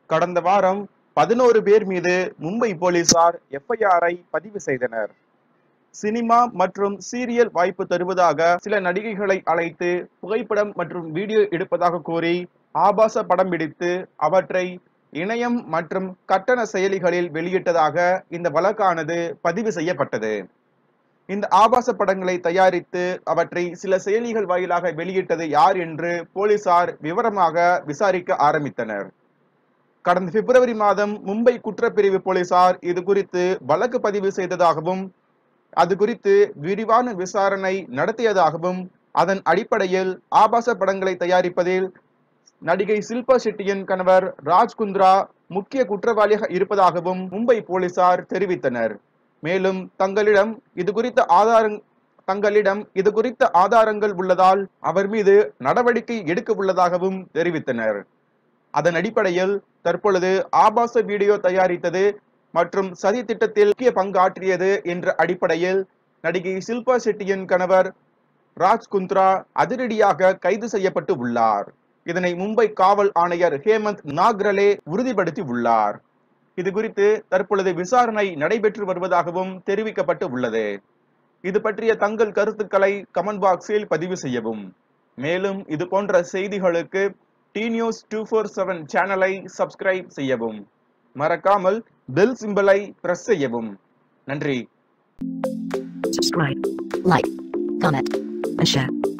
கடந்த வாரம் பதினோரு பேர் மீது மும்பை போலீசார் எஃப்ஐஆரை பதிவு செய்தனர் சினிமா மற்றும் சீரியல் வாய்ப்பு தருவதாக சில நடிகைகளை அழைத்து புகைப்படம் மற்றும் வீடியோ எடுப்பதாக கூறி ஆபாச படம் பிடித்து அவற்றை இணையம் மற்றும் கட்டண செயலிகளில் வெளியிட்டதாக இந்த வழக்கானது பதிவு செய்யப்பட்டது இந்த ஆபாச படங்களை தயாரித்து அவற்றை சில செயலிகள் வாயிலாக வெளியிட்டது யார் என்று போலீசார் விவரமாக விசாரிக்க ஆரம்பித்தனர் கடந்த பிப்ரவரி மாதம் மும்பை குற்றப்பிரிவு போலீசார் இது குறித்து வழக்கு பதிவு செய்ததாகவும் அது குறித்து விரிவான விசாரணை நடத்தியதாகவும் அதன் அடிப்படையில் ஆபாச படங்களை தயாரிப்பதில் நடிகை சில்பா ஷெட்டியின் கணவர் ராஜ் குந்த்ரா முக்கிய குற்றவாளியாக இருப்பதாகவும் மும்பை போலீசார் தெரிவித்தனர் மேலும் தங்களிடம் இது குறித்த ஆதாரங் தங்களிடம் இது குறித்த ஆதாரங்கள் உள்ளதால் அவர் மீது நடவடிக்கை எடுக்க உள்ளதாகவும் தெரிவித்தனர் அதன் அடிப்படையில் தற்பொழுது ஆபாச வீடியோ தயாரித்தது மற்றும் சதி திட்டத்தில் முக்கிய பங்காற்றியது என்ற அடிப்படையில் நடிகை சில்பா ஷெட்டியின் கணவர் ராஜ் குந்த்ரா அதிரடியாக கைது செய்யப்பட்டு உள்ளார் இதனை மும்பை காவல் ஆணையர் ஹேமந்த் நாக்ரலே உறுதிப்படுத்தி உள்ளார் இது குறித்து தற்பொழுது விசாரணை நடைபெற்று வருவதாகவும் தெரிவிக்கப்பட்டு உள்ளது இது பற்றிய தங்கள் கருத்துக்களை கமெண்ட் பாக்ஸில் பதிவு செய்யவும் மேலும் இது போன்ற செய்திகளுக்கு T news two four seven சேனலை சப்ஸ்கிரைப் செய்யவும் மறக்காமல் பெல் சிம்பலை பிரஸ் செய்யவும் நன்றி subscribe, like, comment, and share.